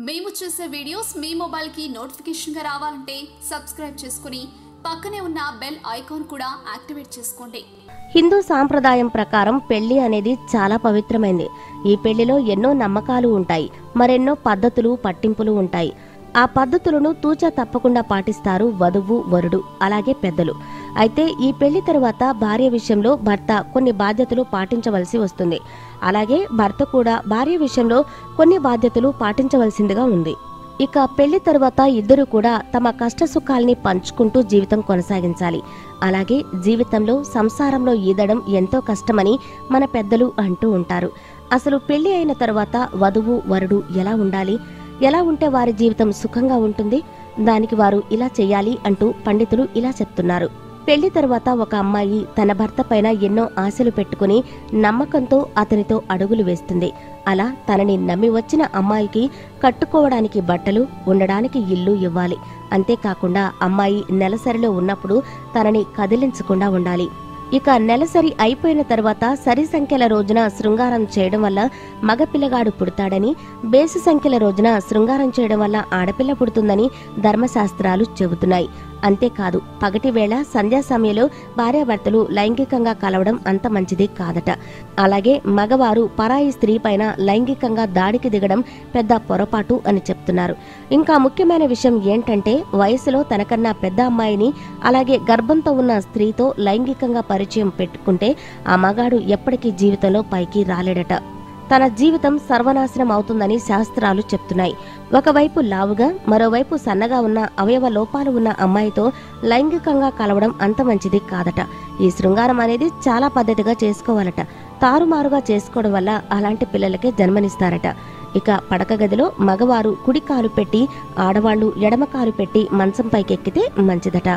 మేము చేసే వీడియోస్ మీ మొబైల్కి నోటిఫికేషన్గా రావాలంటే సబ్స్క్రైబ్ చేసుకుని పక్కనే ఉన్న బెల్ ఐకాన్ కూడా యాక్టివేట్ చేసుకోండి హిందూ సాంప్రదాయం ప్రకారం పెళ్లి అనేది చాలా పవిత్రమైంది ఈ పెళ్లిలో ఎన్నో నమ్మకాలు ఉంటాయి మరెన్నో పద్ధతులు పట్టింపులు ఉంటాయి ఆ పద్ధతులను తూచా తప్పకుండా పాటిస్తారు వధువు వరుడు అలాగే పెద్దలు అయితే ఈ పెళ్లి తరువాత భార్య విషయంలో భర్త కొన్ని బాధ్యతలు పాటించవలసి వస్తుంది అలాగే భర్త కూడా భార్య విషయంలో కొన్ని బాధ్యతలు పాటించవలసిందిగా ఉంది ఇక పెళ్లి తరువాత ఇద్దరు కూడా తమ కష్ట సుఖాల్ని పంచుకుంటూ జీవితం కొనసాగించాలి అలాగే జీవితంలో సంసారంలో ఈదడం ఎంతో కష్టమని మన పెద్దలు అంటూ ఉంటారు అసలు పెళ్లి అయిన తరువాత వధువు వరుడు ఎలా ఉండాలి ఎలా ఉంటే వారి జీవితం సుఖంగా ఉంటుంది దానికి వారు ఇలా చెయ్యాలి అంటూ పండితులు ఇలా చెప్తున్నారు పెళ్లి తర్వాత ఒక అమ్మాయి తన భర్త పైన ఎన్నో ఆశలు పెట్టుకుని నమ్మకంతో అతనితో అడుగులు వేస్తుంది అలా తనని నమ్మి వచ్చిన అమ్మాయికి కట్టుకోవడానికి బట్టలు ఉండడానికి ఇల్లు ఇవ్వాలి అంతేకాకుండా అమ్మాయి నెలసరిలో ఉన్నప్పుడు తనని కదిలించకుండా ఉండాలి ఇక నెలసరి అయిపోయిన తర్వాత సరి సంఖ్యల రోజున శృంగారం చేయడం వల్ల మగపిల్లగాడు పుడతాడని బేసు సంఖ్యల రోజున శృంగారం చేయడం వల్ల ఆడపిల్ల పుడుతుందని ధర్మశాస్త్రాలు చెబుతున్నాయి అంతేకాదు పగటి వేళ సంధ్యా సమయంలో భార్యాభర్తలు లైంగికంగా కలవడం అంత మంచిది కాదట అలాగే మగవారు పరాయి స్త్రీ పైన లైంగికంగా దాడికి దిగడం పెద్ద పొరపాటు అని చెప్తున్నారు ఇంకా ముఖ్యమైన విషయం ఏంటంటే వయసులో తనకన్నా పెద్ద అమ్మాయిని అలాగే గర్భంతో ఉన్న స్త్రీతో లైంగికంగా పరిచయం పెట్టుకుంటే ఆ మగాడు ఎప్పటికీ జీవితంలో పైకి రాలేడట తన జీవితం సర్వనాశనం అవుతుందని శాస్త్రాలు చెప్తున్నాయి ఒకవైపు లావుగా మరోవైపు సన్నగా ఉన్న అవయవ లోపాలు ఉన్న అమ్మాయితో లైంగికంగా కలవడం అంత మంచిది కాదట ఈ శృంగారం అనేది చాలా పద్ధతిగా చేసుకోవాలట తారుమారుగా చేసుకోవడం వల్ల అలాంటి పిల్లలకే జన్మనిస్తారట ఇక పడక గదిలో మగవారు కుడి కాలు పెట్టి ఆడవాళ్లు ఎడమ కాలు పెట్టి మంచం పైకెక్కితే మంచిదట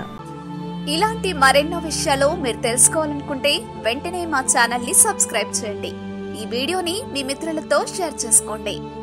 ఇలాంటి మరెన్నో విషయాలు మీరు తెలుసుకోవాలనుకుంటే వెంటనే మా ఛానల్ ని సబ్స్క్రైబ్ చేయండి ఈ వీడియోని మీ మిత్రులతో షేర్ చేసుకోండి